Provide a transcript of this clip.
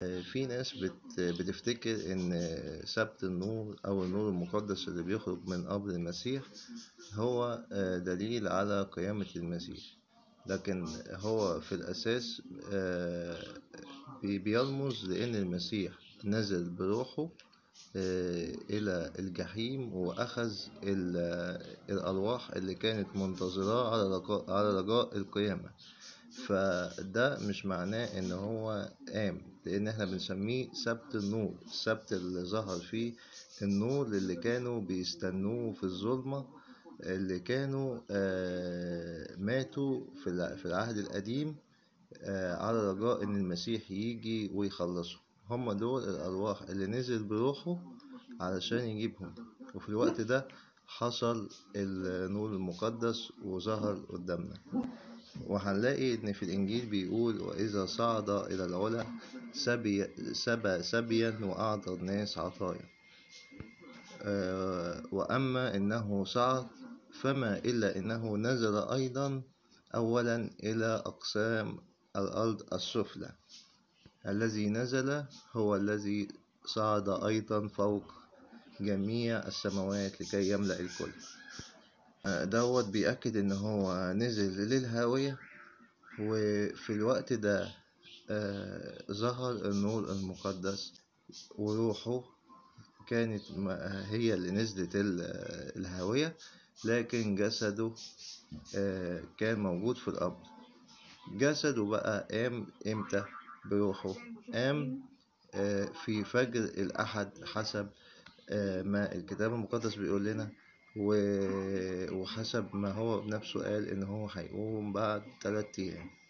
آه، في ناس بت بتفتكر إن سبت النور أو النور المقدس اللي بيخرج من قبر المسيح هو آه، دليل على قيامة المسيح لكن هو في الأساس آه، بي- بيرمز لأن المسيح نزل بروحه آه، إلى الجحيم وأخذ ال- الأرواح اللي كانت منتظراه على رجاء, على رجاء القيامة فده مش معناه إن هو قام لأن إحنا بنسميه سبت النور السبت اللي ظهر فيه النور اللي كانوا بيستنوه في الظلمة اللي كانوا آه، ماتوا في الع- في العهد القديم آه، على رجاء إن المسيح يجي ويخلصهم هم دول الأرواح اللي نزل بروحه علشان يجيبهم وفي الوقت ده حصل النور المقدس وظهر قدامنا وهنلاقي إن في الإنجيل بيقول وإذا صعد إلى العلا سبي سبى سبيا وأعطى الناس عطايا آه، وأما إنه صعد فما إلا إنه نزل أيضا أولا إلى أقسام الأرض السفلى الذي نزل هو الذي صعد أيضا فوق جميع السماوات لكي يملأ الكل آه، دوت بيأكد إن هو نزل للهاوية وفي الوقت ده آه، ظهر النور المقدس وروحه كانت ما- هي اللي نزلت ال- الهاوية لكن جسده آه، كان موجود في الأرض جسده بقى قام إمتى بروحه قام آه، في فجر الأحد حسب آه، ما الكتاب المقدس بيقول لنا و- وحسب ما هو بنفسه قال إن هو هيقوم بعد تلات أيام